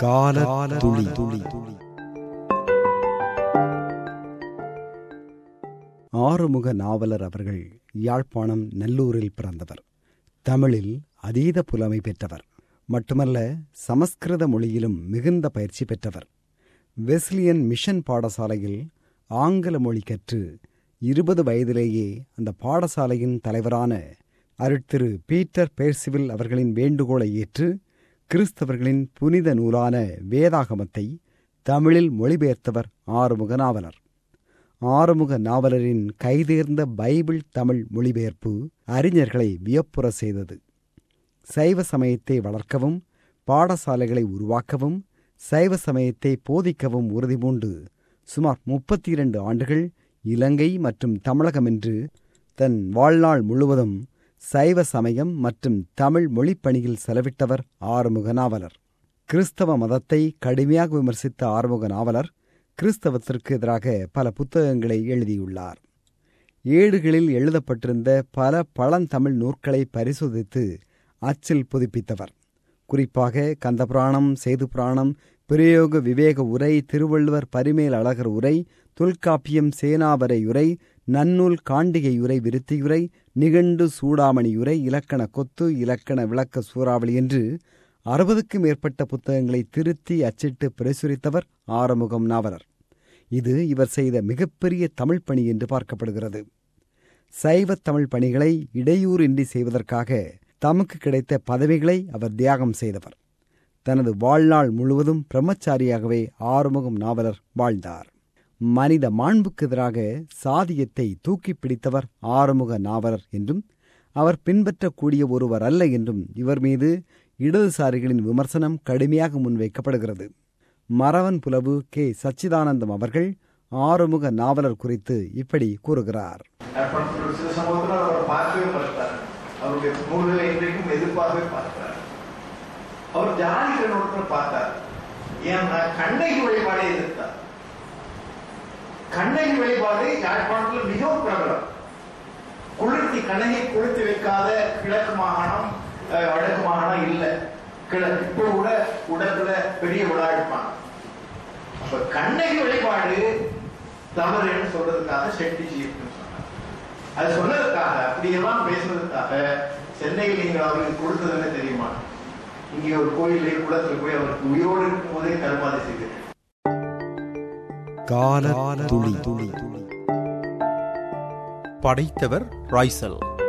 கால துளி துளி ஆறுமுக நாவலர் அவர்கள் யாழ்ப்பாணம் நல்லூரில் பிறந்தவர் தமிழில் அதீத புலமை பெற்றவர் மட்டுமல்ல சமஸ்கிருத மொழியிலும் மிகுந்த பயிற்சி பெற்றவர் வெஸ்லியன் மிஷன் பாடசாலையில் ஆங்கில மொழி கற்று இருபது வயதிலேயே அந்த பாடசாலையின் தலைவரான அருட்திரு பீட்டர் பேர்சிவில் அவர்களின் வேண்டுகோளை ஏற்று கிறிஸ்தவர்களின் புனித நூலான வேதாகமத்தை தமிழில் மொழிபெயர்த்தவர் ஆறுமுக நாவலர் ஆறுமுக நாவலரின் கைதேர்ந்த பைபிள் தமிழ் மொழிபெயர்ப்பு அறிஞர்களை வியப்புற செய்தது சைவ சமயத்தை வளர்க்கவும் பாடசாலைகளை உருவாக்கவும் சைவ சமயத்தை போதிக்கவும் உறுதிபூண்டு சுமார் முப்பத்தி இரண்டு ஆண்டுகள் இலங்கை மற்றும் தமிழகம் என்று தன் வாழ்நாள் முழுவதும் சைவ சமயம் மற்றும் தமிழ் மொழிப்பணியில் செலவிட்டவர் ஆறுமுக நாவலர் கிறிஸ்தவ மதத்தை கடுமையாக விமர்சித்த ஆறுமுக நாவலர் கிறிஸ்தவத்திற்கு எதிராக பல புத்தகங்களை எழுதியுள்ளார் ஏடுகளில் எழுதப்பட்டிருந்த பல பழந்தமிழ் நூற்களை பரிசோதித்து அச்சில் புதுப்பித்தவர் குறிப்பாக கந்தபுராணம் சேது புராணம் பிரயோக விவேக உரை திருவள்ளுவர் பரிமேல் அழகர் உரை தொல்காப்பியம் சேனாவரை உரை நன்னூல் காண்டிகை உரை விருத்தியுரை நிகண்டு சூடாமணியுரை இலக்கண கொத்து இலக்கண விளக்க சூறாவளி என்று அறுபதுக்கும் மேற்பட்ட புத்தகங்களை திருத்தி அச்சிட்டு பிரசுரித்தவர் ஆறுமுகம் நாவலர் இது இவர் செய்த மிகப்பெரிய தமிழ் பணி என்று பார்க்கப்படுகிறது சைவ தமிழ் பணிகளை இடையூறின்றி செய்வதற்காக தமக்கு கிடைத்த பதவிகளை அவர் தியாகம் செய்தவர் தனது வாழ்நாள் முழுவதும் பிரம்மச்சாரியாகவே ஆறுமுகம் நாவலர் வாழ்ந்தார் மனித மாண்புக்கு எதிராக சாதியத்தை தூக்கி பிடித்தவர் ஆறுமுக நாவலர் என்றும் அவர் பின்பற்றக்கூடிய ஒருவர் அல்ல என்றும் இவர் மீது இடதுசாரிகளின் விமர்சனம் கடுமையாக முன்வைக்கப்படுகிறது மறவன் புலவு கே சச்சிதானந்தம் அவர்கள் ஆறுமுக நாவலர் குறித்து இப்படி கூறுகிறார் சில சமூகத்தில் அவர் பார்க்கவே மாட்டார் அவருடைய நூல்களை இன்றைக்கும் எதிர்பார்க்கவே பார்க்கிறார் அவர் ஜாதி கண்ணோட்டத்தில் பார்த்தார் ஏன்னா கண்ணகி வழிபாடை எதிர்த்தார் கண்ணகி வழிபாடு யாழ்ப்பாணத்தில் மிகவும் பிரபலம் குளிர்த்தி கண்ணகை குளிர்த்தி வைக்காத கிழக்கு மாகாணம் அஹ், வடக்கு மாகாணம் இல்லை கிழக்கு இப்போ கூட உடற்குல பெரிய விழா எடுப்பாங்க அப்ப கண்ணகி வழிபாடு தவறுன்னு சொல்றதுக்காக செட்டி சீர்னு சொன்னார் அது சொன்னதுக்காக அப்படியெல்லாம் பேசுறதுக்காக சென்னையில் நீங்கள் அவருக்கு கொடுத்தது என்ன தெரியுமா இங்கே ஒரு கோயிலே குளத்துல போய் அவருக்கு உயிரோடு இருக்கும் போதே கருமாதி செய்தீர்கள் கால துளி துளி படைத்தவர் ராய்சல்